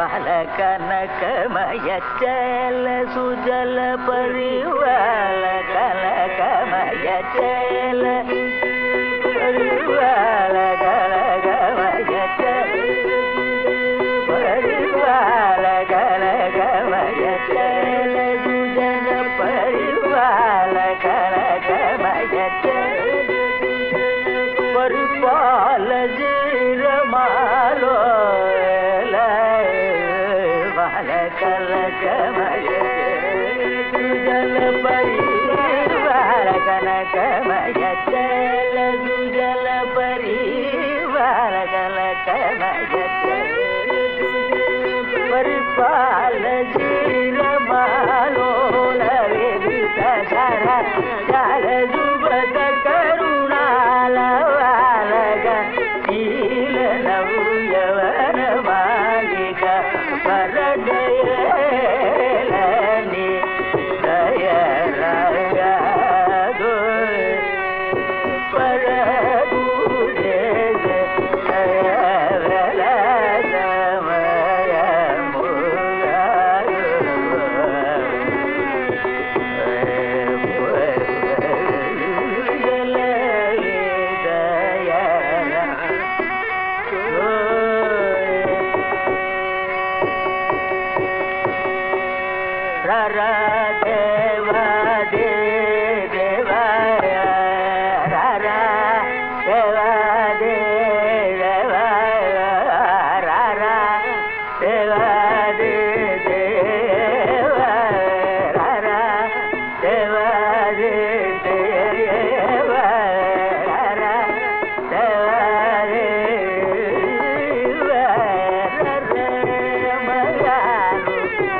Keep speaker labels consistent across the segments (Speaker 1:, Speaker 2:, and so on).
Speaker 1: బాల కనకమయ చల సుజల పరివాల కనకమయ చల పరివాల కనకమయ చల పరివాల కనకమయ చల సుజల పరివాల కనకమయ చల పరిపాల జీరమాలో బాల కలకమయ జల పరివాల కనకమయ చల జల పరివాల కనకమయ పరిపాల జీరమాలో విదిత ధర జల జుబత కరుణాల వాలగ నీల నవ్యవన మాలిక పరదయలని దయరగదు పరగుజేజ దయవల దేవా దేవా రారా దేవా దేవా రారా దేవా దేవా రారా దేవా దేవా రారా దేవా దేవా రమయాను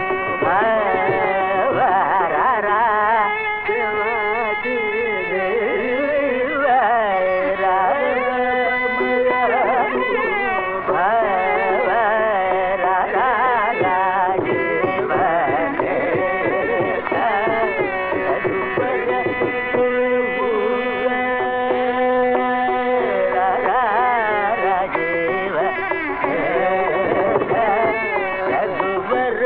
Speaker 1: రఘువర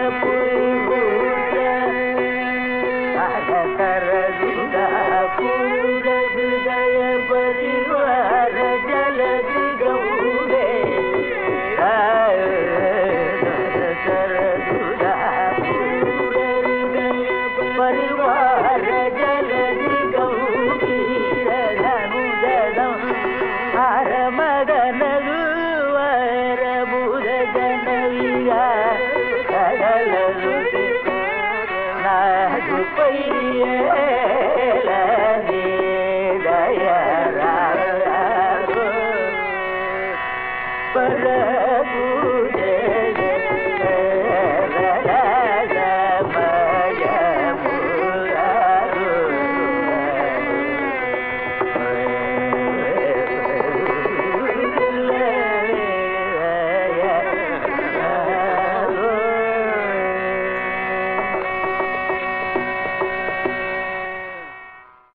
Speaker 1: పూర హృదయ పరివార జలది గౌరే పరివార జలది గౌరీర ధనుజదం హర మదనలు వర బుధ జనవిగా కడలలు నాగుపయ్యే